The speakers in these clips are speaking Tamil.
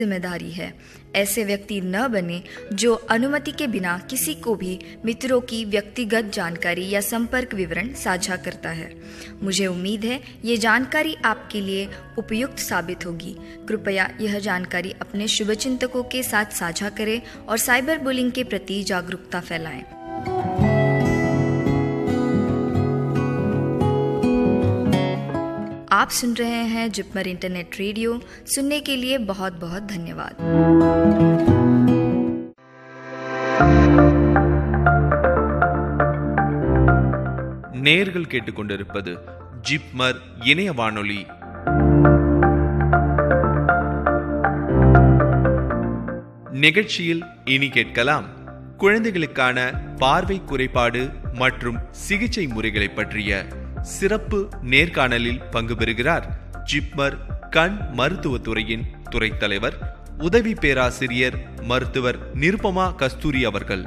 जिम्मेदारी है ऐसे व्यक्ति न बने जो अनुमति के बिना किसी को भी मित्रों की व्यक्तिगत जानकारी या संपर्क विवरण साझा करता है मुझे उम्मीद है ये जानकारी आपके लिए उपयुक्त साबित होगी कृपया यह जानकारी अपने शुभचिंतकों के साथ साझा करें और साइबर बुलिंग के प्रति जागरूकता फैलाएं आप सुन रहे हैं जिपमर इंटरनेट रेडियो सुनने के लिए बहुत बहुत धन्यवाद நேர்கள் கேட்டுக்கொண்டிருப்பது ஜிப்மர் இணைய வானொலி நிகழ்ச்சியில் இனி கேட்கலாம் குழந்தைகளுக்கான பார்வை குறைபாடு மற்றும் சிகிச்சை முறைகளை பற்றிய சிறப்பு நேர்காணலில் பங்கு பெறுகிறார் ஜிப்மர் கண் மருத்துவத்துறையின் துறை தலைவர் உதவி பேராசிரியர் மருத்துவர் நிருபமா கஸ்தூரி அவர்கள்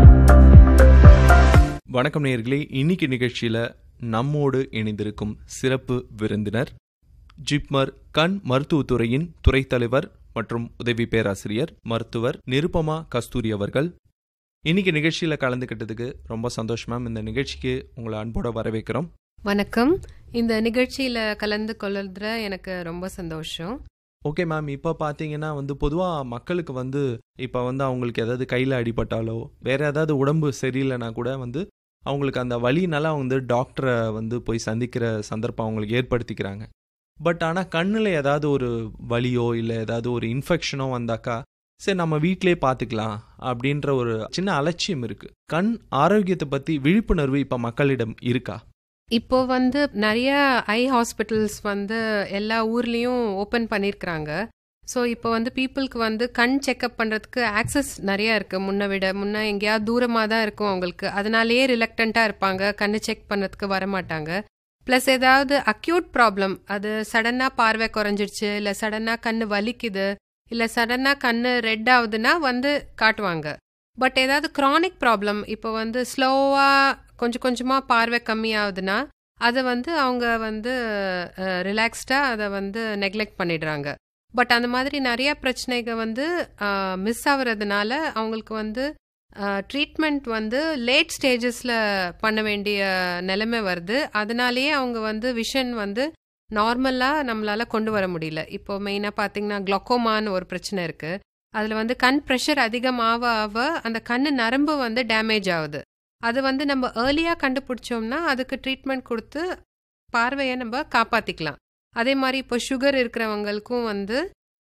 வணக்கம் நேர்களே இன்னைக்கு நிகழ்ச்சியில நம்மோடு இணைந்திருக்கும் சிறப்பு விருந்தினர் ஜிப்மர் கண் மருத்துவத்துறையின் துறை தலைவர் மற்றும் உதவி பேராசிரியர் மருத்துவர் நிருபமா கஸ்தூரி அவர்கள் இன்னைக்கு நிகழ்ச்சியில கலந்துக்கிட்டதுக்கு ரொம்ப சந்தோஷம் மேம் இந்த நிகழ்ச்சிக்கு உங்களை அன்போட வரவேற்கிறோம் வணக்கம் இந்த நிகழ்ச்சியில் கலந்து கொள்ளுறதுல எனக்கு ரொம்ப சந்தோஷம் ஓகே மேம் இப்போ பார்த்தீங்கன்னா வந்து பொதுவாக மக்களுக்கு வந்து இப்போ வந்து அவங்களுக்கு ஏதாவது கையில் அடிபட்டாலோ வேற ஏதாவது உடம்பு சரியில்லைனா கூட வந்து அவங்களுக்கு அந்த வலினால அவங்க வந்து டாக்டரை வந்து போய் சந்திக்கிற சந்தர்ப்பம் அவங்களுக்கு ஏற்படுத்திக்கிறாங்க பட் ஆனால் கண்ணில் ஏதாவது ஒரு வலியோ இல்லை ஏதாவது ஒரு இன்ஃபெக்ஷனோ வந்தாக்கா சரி நம்ம வீட்டிலே பார்த்துக்கலாம் அப்படின்ற ஒரு சின்ன அலட்சியம் இருக்குது கண் ஆரோக்கியத்தை பற்றி விழிப்புணர்வு இப்போ மக்களிடம் இருக்கா இப்போ வந்து நிறைய ஐ ஹாஸ்பிட்டல்ஸ் வந்து எல்லா ஊர்லேயும் ஓப்பன் பண்ணியிருக்கிறாங்க ஸோ இப்போ வந்து பீப்புளுக்கு வந்து கண் செக்அப் பண்ணுறதுக்கு ஆக்சஸ் நிறையா இருக்குது முன்ன விட முன்ன எங்கேயாவது தூரமாக தான் இருக்கும் அவங்களுக்கு அதனாலேயே ரிலக்டண்ட்டாக இருப்பாங்க கண்ணு செக் பண்ணுறதுக்கு வர மாட்டாங்க ப்ளஸ் ஏதாவது அக்யூட் ப்ராப்ளம் அது சடனாக பார்வை குறைஞ்சிருச்சு இல்லை சடனாக கண்ணு வலிக்குது இல்லை சடனாக கண்ணு ரெட் ஆகுதுன்னா வந்து காட்டுவாங்க பட் ஏதாவது க்ரானிக் ப்ராப்ளம் இப்போ வந்து ஸ்லோவாக கொஞ்சம் கொஞ்சமாக பார்வை கம்மியாகுதுன்னா அதை வந்து அவங்க வந்து ரிலாக்ஸ்டாக அதை வந்து நெக்லெக்ட் பண்ணிடுறாங்க பட் அந்த மாதிரி நிறைய பிரச்சனைகள் வந்து மிஸ் ஆகுறதுனால அவங்களுக்கு வந்து ட்ரீட்மெண்ட் வந்து லேட் ஸ்டேஜஸில் பண்ண வேண்டிய நிலைமை வருது அதனாலேயே அவங்க வந்து விஷன் வந்து நார்மலாக நம்மளால் கொண்டு வர முடியல இப்போ மெயினாக பார்த்தீங்கன்னா குளோக்கோமான்னு ஒரு பிரச்சனை இருக்குது அதில் வந்து கண் ப்ரெஷர் அதிகமாக ஆக அந்த கண் நரம்பு வந்து டேமேஜ் ஆகுது அது வந்து நம்ம ஏர்லியாக கண்டுபிடிச்சோம்னா அதுக்கு ட்ரீட்மெண்ட் கொடுத்து பார்வையை நம்ம காப்பாற்றிக்கலாம் அதே மாதிரி இப்போ சுகர் இருக்கிறவங்களுக்கும் வந்து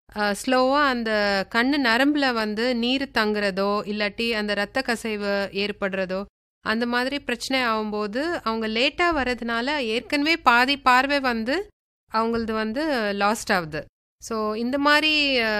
ஸ்லோவாக அந்த கண் நரம்பில் வந்து நீர் தங்குறதோ இல்லாட்டி அந்த ரத்த கசைவு ஏற்படுறதோ அந்த மாதிரி பிரச்சனை ஆகும்போது அவங்க லேட்டாக வர்றதுனால ஏற்கனவே பாதி பார்வை வந்து அவங்களது வந்து லாஸ்ட் ஆகுது ஸோ இந்த மாதிரி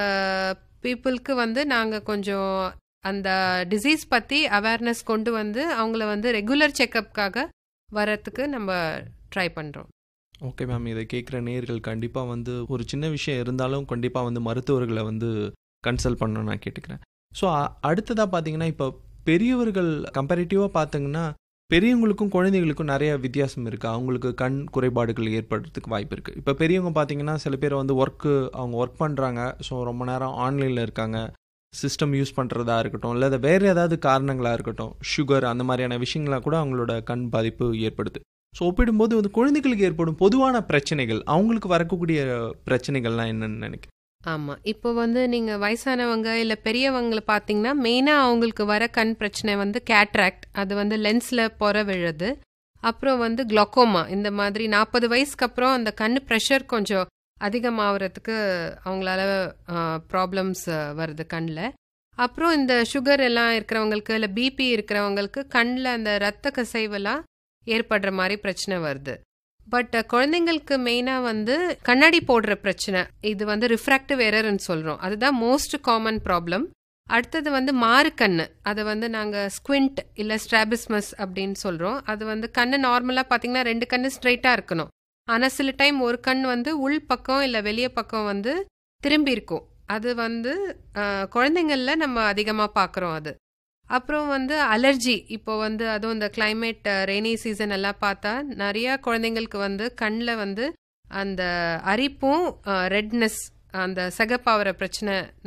பீப்புளுக்கு வந்து நாங்கள் கொஞ்சம் அந்த டிசீஸ் பற்றி அவேர்னஸ் கொண்டு வந்து அவங்கள வந்து ரெகுலர் செக்கப்புக்காக வரத்துக்கு நம்ம ட்ரை பண்ணுறோம் ஓகே மேம் இதை கேட்குற நேர்கள் கண்டிப்பாக வந்து ஒரு சின்ன விஷயம் இருந்தாலும் கண்டிப்பாக வந்து மருத்துவர்களை வந்து கன்சல்ட் பண்ணணும் நான் கேட்டுக்கிறேன் ஸோ அடுத்ததாக பார்த்தீங்கன்னா இப்போ பெரியவர்கள் கம்பேரிட்டிவாக பார்த்தீங்கன்னா பெரியவங்களுக்கும் குழந்தைகளுக்கும் நிறைய வித்தியாசம் இருக்குது அவங்களுக்கு கண் குறைபாடுகள் ஏற்படுறதுக்கு வாய்ப்பு இருக்குது இப்போ பெரியவங்க பார்த்தீங்கன்னா சில பேர் வந்து ஒர்க்கு அவங்க ஒர்க் பண்ணுறாங்க ஸோ ரொம்ப நேரம் ஆன்லைனில் இருக்காங்க சிஸ்டம் யூஸ் பண்ணுறதா இருக்கட்டும் இல்லை வேறு ஏதாவது காரணங்களாக இருக்கட்டும் சுகர் அந்த மாதிரியான விஷயங்களாக கூட அவங்களோட கண் பாதிப்பு ஏற்படுது ஸோ ஒப்பிடும்போது வந்து குழந்தைகளுக்கு ஏற்படும் பொதுவான பிரச்சனைகள் அவங்களுக்கு வரக்கூடிய பிரச்சனைகள்லாம் என்னன்னு நினைக்கிறேன் ஆமாம் இப்போ வந்து நீங்கள் வயசானவங்க இல்லை பெரியவங்களை பார்த்தீங்கன்னா மெயினாக அவங்களுக்கு வர கண் பிரச்சனை வந்து கேட்ராக்ட் அது வந்து லென்ஸில் பொற விழுது அப்புறம் வந்து குளோக்கோமா இந்த மாதிரி நாற்பது வயசுக்கு அப்புறம் அந்த கண் ப்ரெஷர் கொஞ்சம் அதிகமாகிறதுக்கு அவங்களால ப்ராப்ளம்ஸ் வருது கண்ணில் அப்புறம் இந்த சுகர் எல்லாம் இருக்கிறவங்களுக்கு இல்லை பிபி இருக்கிறவங்களுக்கு கண்ணில் அந்த ரத்த கசைவெல்லாம் ஏற்படுற மாதிரி பிரச்சனை வருது பட் குழந்தைங்களுக்கு மெயினாக வந்து கண்ணாடி போடுற பிரச்சனை இது வந்து ரிஃப்ராக்டிவ் எரர்னு சொல்கிறோம் அதுதான் மோஸ்ட் காமன் ப்ராப்ளம் அடுத்தது வந்து மாறு கண்ணு அதை வந்து நாங்கள் ஸ்குவிண்ட் இல்லை ஸ்ட்ராபிஸ்மஸ் அப்படின்னு சொல்கிறோம் அது வந்து கண்ணு நார்மலாக பார்த்தீங்கன்னா ரெண்டு கண்ணு ஸ்ட்ரைட்டாக இருக்கணும் ஆனால் சில டைம் ஒரு கண் வந்து உள் பக்கம் இல்லை வெளியே பக்கம் வந்து திரும்பி இருக்கும் அது வந்து குழந்தைங்களில் நம்ம அதிகமாக பார்க்குறோம் அது அப்புறம் வந்து அலர்ஜி இப்போ வந்து அதுவும் இந்த கிளைமேட் ரெய்னி சீசன் எல்லாம் பார்த்தா நிறைய குழந்தைங்களுக்கு வந்து கண்ணில் வந்து அந்த அரிப்பும் ரெட்னஸ் அந்த சகப்பாவர பிரச்சனை